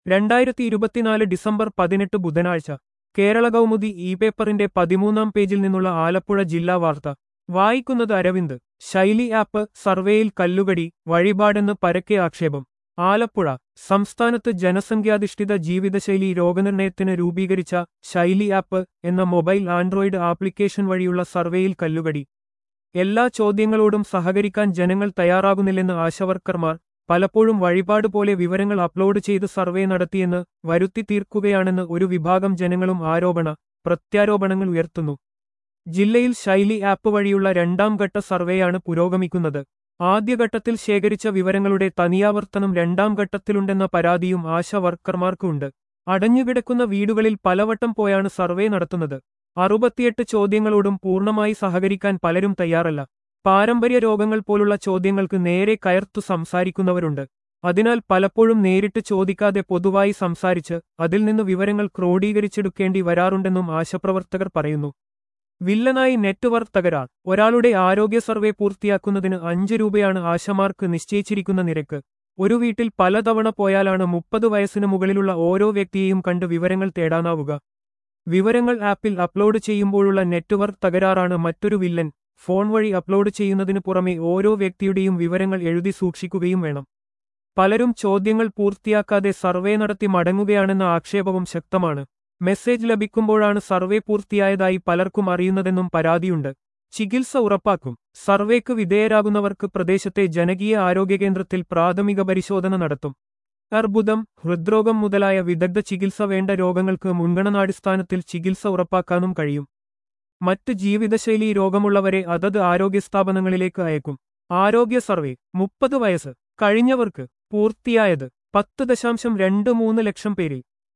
രണ്ടായിരത്തി ഇരുപത്തിനാല് ഡിസംബർ പതിനെട്ട് ബുധനാഴ്ച കേരള കൗമുദി ഇ പേപ്പറിന്റെ പതിമൂന്നാം പേജിൽ നിന്നുള്ള ആലപ്പുഴ ജില്ലാ വാർത്ത വായിക്കുന്നത് അരവിന്ദ് ശൈലി ആപ്പ് സർവേയിൽ കല്ലുകടി വഴിപാടെന്ന് പരക്കെ ആക്ഷേപം ആലപ്പുഴ സംസ്ഥാനത്ത് ജനസംഖ്യാധിഷ്ഠിത ജീവിതശൈലി രോഗനിർണയത്തിന് രൂപീകരിച്ച ശൈലി ആപ്പ് എന്ന മൊബൈൽ ആൻഡ്രോയിഡ് ആപ്ലിക്കേഷൻ വഴിയുള്ള സർവേയിൽ കല്ലുകടി എല്ലാ ചോദ്യങ്ങളോടും സഹകരിക്കാൻ ജനങ്ങൾ തയ്യാറാകുന്നില്ലെന്ന് ആശവർക്കർമാർ പലപ്പോഴും വഴിപാട് പോലെ വിവരങ്ങൾ അപ്ലോഡ് ചെയ്ത് സർവേ നടത്തിയെന്ന് വരുത്തി തീർക്കുകയാണെന്ന് ഒരു വിഭാഗം ജനങ്ങളും ആരോപണ പ്രത്യാരോപണങ്ങൾ ഉയർത്തുന്നു ജില്ലയിൽ ശൈലി ആപ്പ് വഴിയുള്ള രണ്ടാം ഘട്ട സർവേയാണ് പുരോഗമിക്കുന്നത് ആദ്യഘട്ടത്തിൽ ശേഖരിച്ച വിവരങ്ങളുടെ തനിയാവർത്തനം രണ്ടാം ഘട്ടത്തിലുണ്ടെന്ന പരാതിയും ആശ വർക്കർമാർക്കുണ്ട് അടഞ്ഞുകിടക്കുന്ന വീടുകളിൽ പലവട്ടം പോയാണ് സർവേ നടത്തുന്നത് അറുപത്തിയെട്ട് ചോദ്യങ്ങളോടും പൂർണ്ണമായി സഹകരിക്കാൻ പലരും തയ്യാറല്ല പാരമ്പര്യ രോഗങ്ങൾ പോലുള്ള ചോദ്യങ്ങൾക്ക് നേരെ കയർത്തു സംസാരിക്കുന്നവരുണ്ട് അതിനാൽ പലപ്പോഴും നേരിട്ട് ചോദിക്കാതെ പൊതുവായി സംസാരിച്ച് അതിൽ നിന്ന് വിവരങ്ങൾ ക്രോഡീകരിച്ചെടുക്കേണ്ടി വരാറുണ്ടെന്നും ആശാപ്രവർത്തകർ പറയുന്നു വില്ലനായി നെറ്റ്വർക്ക് തകരാർ ഒരാളുടെ ആരോഗ്യ സർവേ പൂർത്തിയാക്കുന്നതിന് അഞ്ച് രൂപയാണ് ആശമാർക്ക് നിശ്ചയിച്ചിരിക്കുന്ന നിരക്ക് ഒരു വീട്ടിൽ പലതവണ പോയാലാണ് മുപ്പത് വയസ്സിന് മുകളിലുള്ള ഓരോ വ്യക്തിയെയും കണ്ട് വിവരങ്ങൾ തേടാനാവുക വിവരങ്ങൾ ആപ്പിൽ അപ്ലോഡ് ചെയ്യുമ്പോഴുള്ള നെറ്റ്വർക്ക് തകരാറാണ് മറ്റൊരു വില്ലൻ ഫോൺ വഴി അപ്ലോഡ് ചെയ്യുന്നതിനു പുറമെ ഓരോ വ്യക്തിയുടെയും വിവരങ്ങൾ എഴുതി സൂക്ഷിക്കുകയും വേണം പലരും ചോദ്യങ്ങൾ പൂർത്തിയാക്കാതെ സർവേ നടത്തി മടങ്ങുകയാണെന്ന ആക്ഷേപവും ശക്തമാണ് മെസ്സേജ് ലഭിക്കുമ്പോഴാണ് സർവേ പൂർത്തിയായതായി പലർക്കും അറിയുന്നതെന്നും പരാതിയുണ്ട് ചികിത്സ ഉറപ്പാക്കും സർവേക്ക് വിധേയരാകുന്നവർക്ക് പ്രദേശത്തെ ജനകീയ ആരോഗ്യകേന്ദ്രത്തിൽ പ്രാഥമിക പരിശോധന നടത്തും അർബുദം ഹൃദ്രോഗം മുതലായ വിദഗ്ധ ചികിത്സ വേണ്ട രോഗങ്ങൾക്ക് മുൻഗണനാടിസ്ഥാനത്തിൽ ചികിത്സ ഉറപ്പാക്കാനും കഴിയും മറ്റ് ജീവിതശൈലി രോഗമുള്ളവരെ അതത് ആരോഗ്യ സ്ഥാപനങ്ങളിലേക്ക് അയക്കും ആരോഗ്യ സർവേ മുപ്പത് വയസ്സ് കഴിഞ്ഞവർക്ക് പൂർത്തിയായത് പത്ത് ദശാംശം രണ്ട് മൂന്ന് ലക്ഷം പേരിൽ